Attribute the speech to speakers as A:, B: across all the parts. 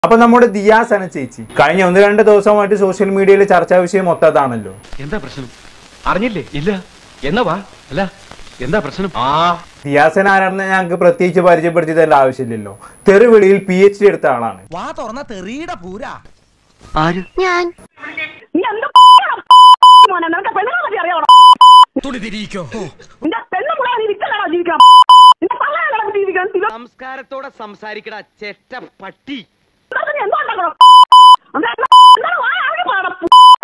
A: അപ്പൊ നമ്മുടെ ദിയാസന ചേച്ചി കഴിഞ്ഞ ഒന്ന് രണ്ട് ദിവസമായിട്ട് സോഷ്യൽ മീഡിയയിൽ ചർച്ചാ വിഷയം മൊത്തതാണല്ലോ
B: എന്താ പ്രശ്നം അറിഞ്ഞില്ലേ ഇല്ല എന്നാ വാ അല്ല എന്താ പ്രശ്നം ആ
A: ദിയാസന ആരാണെന്ന് ഞങ്ങൾക്ക് പ്രത്യേകിച്ച് പരിചയപ്പെടുത്തി തരേണ്ട ആവശ്യമില്ലല്ലോ തെറിവിളിയിൽ പി എച്ച് ഡി എടുത്ത ആളാണ്
C: വാ തുറന്ന തെറിയുടെ പൂര
B: ആര്
D: ഞാൻ
E: നീ എന്ത് മോനെ നിനക്ക് പെണ്ണുങ്ങളെ പറ്റി അറിയാവോ
C: തുണി തിരിക്കോ
E: നിന്റെ പെണ്ണു പിള്ളേരെ നീ വിറ്റല്ലാണോ ജീവിക്കണം നിന്റെ തള്ളയാണോ ജീവിക്കണം ഇത്
B: സംസ്കാരത്തോടെ സംസാരിക്കട ചെറ്റ പട്ടി
E: ഇതൊക്കെ നീ എന്തോ ഉണ്ടാക്കണം എന്താണ് വായ അവിടെ പാടം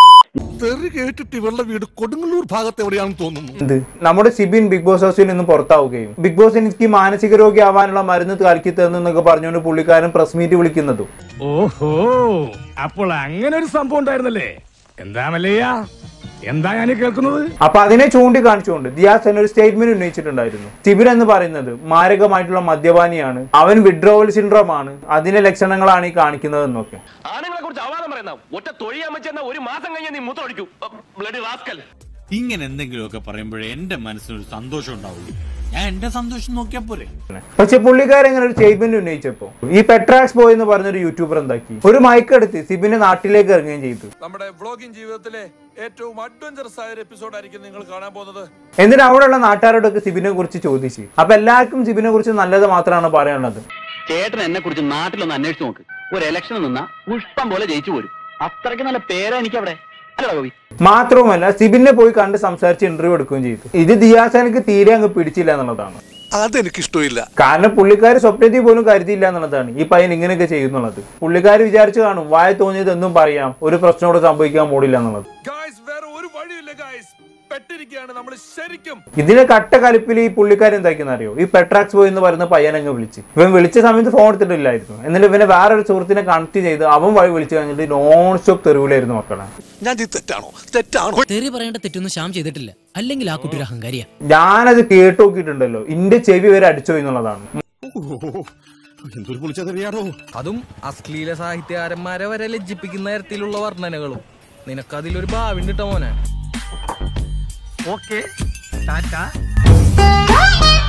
F: തെറി കേട്ടിട്ട് ഇവളുടെ വീട് കൊടുങ്ങല്ലൂർ ഭാഗത്ത് എവിടെയാണെന്ന് തോന്നുന്നു
A: എന്ത് നമ്മുടെ സിബിൻ ബിഗ് ബോസ് ഹൗസിൽ നിന്ന് പുറത്താവുകയും ബിഗ് ബോസ് എനിക്ക് മാനസിക രോഗി ആവാനുള്ള മരുന്ന് കലക്കി തന്നെന്നൊക്കെ പറഞ്ഞുകൊണ്ട് പുള്ളിക്കാരൻ പ്രസ് മീറ്റ് വിളിക്കുന്നതും
G: ഓഹോ അപ്പോൾ അങ്ങനെ ഒരു സംഭവം ഉണ്ടായിരുന്നല്ലേ എന്താ മല്ലയ്യ എന്താ ഞാൻ കേൾക്കുന്നത്
A: അപ്പൊ അതിനെ ചൂണ്ടിക്കാണിച്ചുകൊണ്ട് ദിയാസൻ ഒരു സ്റ്റേറ്റ്മെന്റ് ഉന്നയിച്ചിട്ടുണ്ടായിരുന്നു സിബിൻ എന്ന് പറയുന്നത് മാരകമായിട്ടുള്ള മദ്യപാനിയാണ് അവൻ വിഡ്രോവൽ സിൻഡ്രോം ആണ് അതിന്റെ ലക്ഷണങ്ങളാണ് ഈ കാണിക്കുന്നത് എന്നൊക്കെ
B: ആണുങ്ങളെ കുറിച്ച് അവാദം പറയുന്ന ഒറ്റ തൊഴിയാമച്ചെന്ന ഒരു മാസം കഴിഞ്ഞ് നീ മൂത്തൊഴിക്കൂ ബ്ലഡ് റാസ്കൽ
H: ഇങ്ങനെ എന്തെങ്കിലുമൊക്കെ പറയുമ്പോഴേ എന്റെ മനസ്സിനൊരു സന്തോഷം ഉണ്ടാവുള്ളൂ ഞാൻ എന്റെ സന്തോഷം നോക്കിയാ പോരെ
A: പക്ഷെ പുള്ളിക്കാരൻ ഇങ്ങനെ ഒരു സ്റ്റേറ്റ്മെന്റ് ഉന്നയിച്ചപ്പോ ഈ പെട്രാക്സ് ബോയ് എന്ന് പറഞ്ഞൊരു യൂട്യൂബർ എന്താക്കി ഒരു മൈക്ക് എടുത്ത് സിബിന്റെ നാട്ടിലേക്ക് ഇറങ്ങുകയും ചെയ്തു
F: നമ്മുടെ വ്ളോഗിംഗ് ജീവിതത്തിലെ ഏറ്റവും അഡ്വഞ്ചറസ് ആയ ഒരു എപ്പിസോഡായിരിക്കും നിങ്ങൾ കാണാൻ പോകുന്നത്
A: എന്നിട്ട് അവിടെയുള്ള നാട്ടുകാരോടൊക്കെ സിബിനെ കുറിച്ച് ചോദിച്ചു അപ്പൊ എല്ലാവർക്കും സിബിനെ കുറിച്ച് നല്ലത് മാത്രമാണ് പറയാനുള്ളത്
I: ചേട്ടൻ എന്നെ കുറിച്ച് നാട്ടിലൊന്ന് അന്വേഷിച്ച് നോക്ക് ഒരു ഇലക്ഷൻ നിന്നാ പുഷ്പം പോലെ ജയിച്ചു പോരും അത്രയ്ക്ക് നല്ല പേരാ എനിക്ക് അവിടെ അല്ലടാ ഗോപി
A: മാത്രവുമല്ല സിബിനെ പോയി കണ്ട് സംസാരിച്ച് ഇന്റർവ്യൂ എടുക്കുകയും ചെയ്തു ഇത് ദിയാസനക്ക് തീരെ അങ്ങ് പിടിച്ചില്ല എന്നുള്ളതാണ്
F: അതെനിക്കിഷ്ടമില്ല
A: കാരണം പുള്ളിക്കാർ സ്വപ്നത്തിൽ പോലും കരുതിയില്ല എന്നുള്ളതാണ് ഈ പയ്യൻ ഇങ്ങനെയൊക്കെ ചെയ്യുന്നുള്ളത് പുള്ളിക്കാർ വിചാരിച്ചു കാണും വായ തോന്നിയത് എന്നും പറയാം ഒരു പ്രശ്നത്തോട് സംഭവിക്കാൻ പോടില്ല എന്നുള്ളത്
F: ഗായ്സ് വേറെ ഒരു വഴിയില്ല ഗായ്സ് പെട്ടിരിക്കുകയാണ് നമ്മൾ ശരിക്കും
A: ഇതിലെ കട്ട കലിപ്പിൽ ഈ പുള്ളിക്കാരൻ എന്താക്കിയെന്ന് അറിയോ ഈ പെട്രാക്സ് ബോയ് എന്ന് പറയുന്ന പയ്യനങ്ങ് വിളിച്ച് ഇവൻ വിളിച്ച സമയത്ത് ഫോൺ എടുത്തിട്ടില്ലായിരുന്നു എന്നിട്ട് ഇവനെ വേറൊരു സുഹൃത്തിനെ കണക്ട് ചെയ്ത് അവൻ വഴി വിളിച്ചു കഴിഞ്ഞിട്ട് നോൺ സ്റ്റോപ്പ് തെരുവിലായിരുന്നു മക്കളെ
F: ഞാൻ ചെയ്ത് തെറ്റാണോ തെറ്റാണോ
J: തെറി പറയേണ്ട തെറ്റൊന്നും ശ്യാം ചെയ്തിട്ടില്ല അല്ലെങ്കിൽ ആ കുട്ടി ഒരു അഹങ്കാരിയാ
A: ഞാനത് കേട്ട് നോക്കിയിട്ടുണ്ടല്ലോ ഇന്റെ ചെവി വരെ അടിച്ചോ എന്നുള്ളതാണ്
F: എന്തൊരു പൊളിച്ചതറിയാടോ
C: അതും അശ്ലീല സാഹിത്യകാരന്മാരെ വരെ ലജ്ജിപ്പിക്കുന്ന തരത്തിലുള്ള വർണ്ണനകളും നിനക്കതിലൊരു ഭാവി ഉണ്ട് ട്ടോ മോനെ
B: ഓക്കെ ടാറ്റ
D: ആ